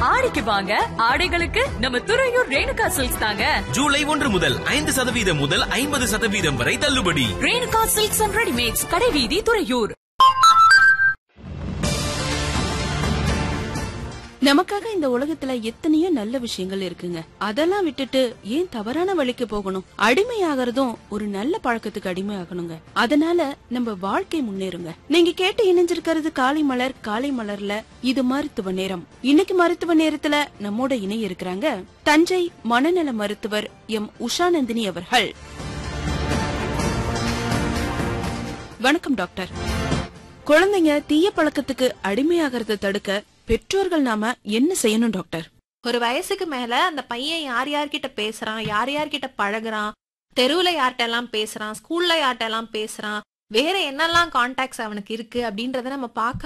ஆடிக்கு வாங்க ஆடைகளுக்கு நம்ம துறையூர் ரேணுகா சில்க்ஸ் தாங்க ஜூலை ஒன்று முதல் ஐந்து சதவீதம் முதல் ஐம்பது சதவீதம் வரை தள்ளுபடி ரேணுகா சில்க்ஸ் அண்ட் ரெடிமேட்ஸ் கடைவீதி துறையூர் நமக்காக இந்த உலகத்துல எத்தனையோ நல்ல விஷயங்கள் இருக்குங்க அதெல்லாம் விட்டுட்டு ஏன் தவறான வழிக்கு போகணும் அடிமையாகிறதும் ஒரு நல்ல பழக்கத்துக்கு அடிமை ஆகணுங்க அதனால நம்ம வாழ்க்கை முன்னேறுங்க நீங்க கேட்டு இணைஞ்சிருக்கிறது காலை மலர் காலை மலர்ல இது மருத்துவ நேரம் இன்னைக்கு மருத்துவ நேரத்துல நம்மோட இணைய இருக்கிறாங்க தஞ்சை மனநல மருத்துவர் எம் உஷாநந்தினி அவர்கள் வணக்கம் டாக்டர் குழந்தைங்க தீய பழக்கத்துக்கு அடிமையாகிறத தடுக்க பெற்றோர்கள் நாம என்ன செய்யணும் டாக்டர் ஒரு வயசுக்கு மேல அந்த பையன் யார் யார்கிட்ட பேசுறான் யார் யார்கிட்ட பழகுறான் தெருவுல யார்கிட்ட எல்லாம் பேசுறான் ஸ்கூல்ல யார்கிட்ட எல்லாம் பேசுறான் வேற என்னெல்லாம் கான்டாக்ட்ஸ் அவனுக்கு இருக்கு அப்படின்றத நம்ம பார்க்க